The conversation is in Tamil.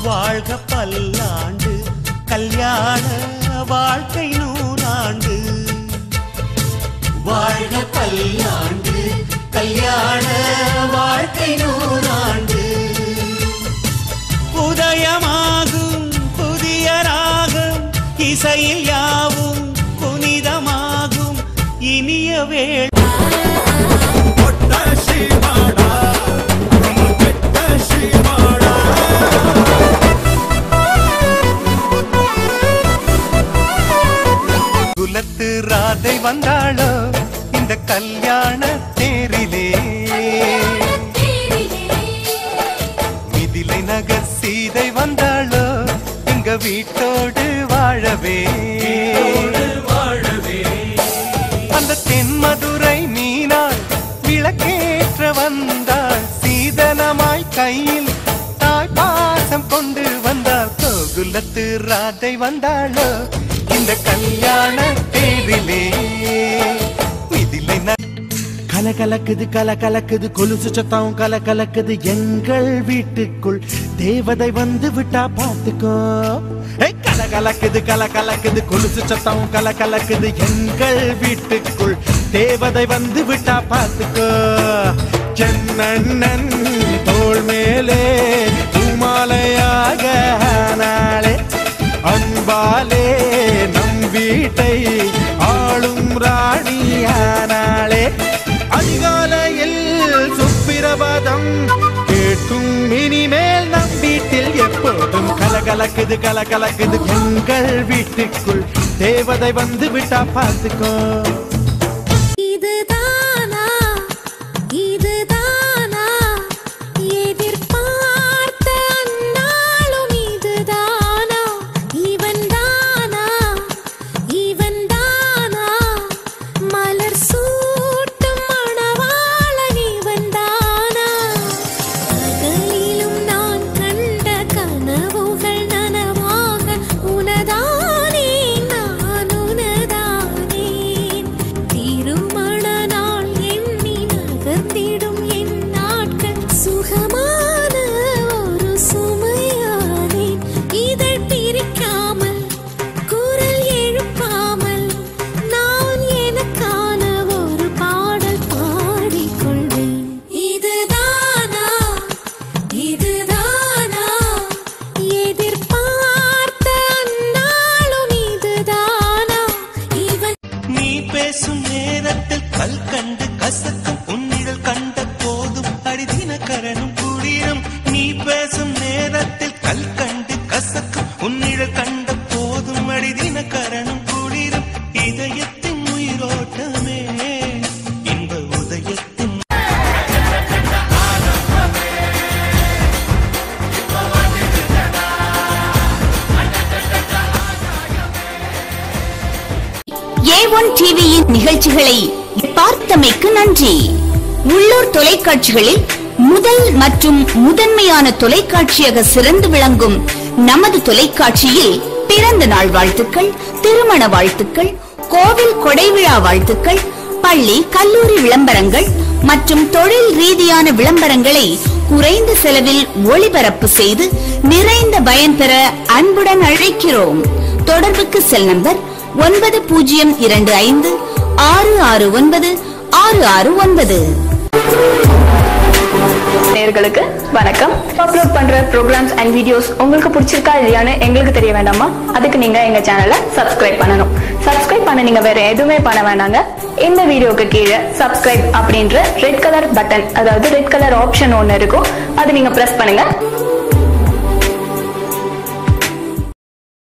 வாழ்க பல்லாண்டு கல்யாண வாழ்க்கை நூறாண்டு வாழ்க பல்லாண்டு கல்யாண வாழ்க்கை நூறாண்டு உதயமாகும் புதிய ராகம் இசையில் யாவும் புனிதமாகும் இனிய வேள் குலத்து ராதை வந்தாளோ இந்த கல்யாண தேரிலே மிதிலை நகர் சீதை வந்தாளோ எங்க வீட்டோடு வாழவே அந்த தென்மதுரை மீனாள் விளக்கேற்ற வந்தாள் சீதனமாய் கையில் தாய் பாசம் கொண்டு வந்தாள் கோகுலத்து ராதை வந்தாளோ இந்த கல்யாண தேரிலே மிதிலை ந கல கலக்குது கல கலக்குது கொலுசு சத்தம் கல கலக்குது எங்கள் வீட்டுக்குள் தேவதை வந்து விட்டா பார்த்துக்கோ ஏய், கல கலக்குது கல கலக்குது கொலுசு சத்தம் கல கலக்குது எங்கள் வீட்டுக்குள் தேவதை வந்து விட்டா பார்த்துக்கோ சென்னண்ணன் தோள் மேலே பூமாலையாக நாளே அன்பாலே நம் வீட்டை ஆளும் ராணியானாளே அதிகாலையில் சுப்பிரபாதம் கேட்கும் இனிமேல் நம் வீட்டில் எப்போதும் கலகலக்குது கலகலக்குது எங்கள் வீட்டுக்குள் தேவதை வந்து விட்டா பார்த்துக்கோ இதுதானா இதுதானா எதிர்பார்த்த அந்நாளும் இதுதானா இவன் தானா இவன் தானா மலர் சூட்டும் மணவாளன் இவன் தானா பகலிலும் நான் கண்ட கனவுகள் நனவாக உனதானே நான் உனதானேன் திருமண நாள் எண்ணி நகர்ந்திடும் என் நாட்கள் சுகமான ஒரு சுமையானேன் இதழ் பிரிக்காமல் குரல் எழுப்பாமல் நான் எனக்கான ஒரு பாடல் பாடிக்கொள்வேன் இதுதானா இதுதானா எதிர்பார்த்த அந்நாளும் இதுதானா இவன் நீ பேசும் நேரத்தில் கல் கண்டு கசக்கும் உன்னிடல் கண்ட போதும் அடிதினக்கரனும் குளிரும் நீ பேசும் நேரத்தில் கல் கண்டு கசக்கும் உன்னிடல் கண்ட போதும் அடிதினக்கரனும் குளிரும் இதயத்தின் உயிரோட்டமே இன்ப உதயத்தின் ஏ ஒன் டிவியின் நிகழ்ச்சிகளை பார்த்தமைக்கு நன்றி உள்ளூர் தொலைக்காட்சிகளில் முதல் மற்றும் முதன்மையான தொலைக்காட்சியாக சிறந்து விளங்கும் நமது தொலைக்காட்சியில் பிறந்த நாள் வாழ்த்துக்கள் திருமண வாழ்த்துக்கள் கோவில் கொடைவிழா வாழ்த்துக்கள் பள்ளி கல்லூரி விளம்பரங்கள் மற்றும் தொழில் ரீதியான விளம்பரங்களை குறைந்த செலவில் ஒளிபரப்பு செய்து நிறைந்த பயன் பெற அன்புடன் அழைக்கிறோம் தொடர்புக்கு செல் நம்பர் ஒன்பது பூஜ்ஜியம் இரண்டு ஐந்து ஆறு ஆறு ஒன்பது ஆறு ஆறு ஒன்பது நேயர்களுக்கு வணக்கம் அப்லோட் பண்ற ப்ரோக்ராம்ஸ் அண்ட் வீடியோஸ் உங்களுக்கு பிடிச்சிருக்கா இல்லையான்னு எங்களுக்கு தெரிய வேண்டாமா அதுக்கு நீங்க எங்க சேனலை சப்ஸ்கிரைப் பண்ணணும் சப்ஸ்கிரைப் பண்ண நீங்க வேற எதுவுமே பண்ண வேணாங்க இந்த வீடியோக்கு கீழே சப்ஸ்கிரைப் அப்படின்ற ரெட் கலர் பட்டன் அதாவது ரெட் கலர் ஆப்ஷன் ஒன்று இருக்கும் அதை நீங்க பிரஸ் பண்ணுங்க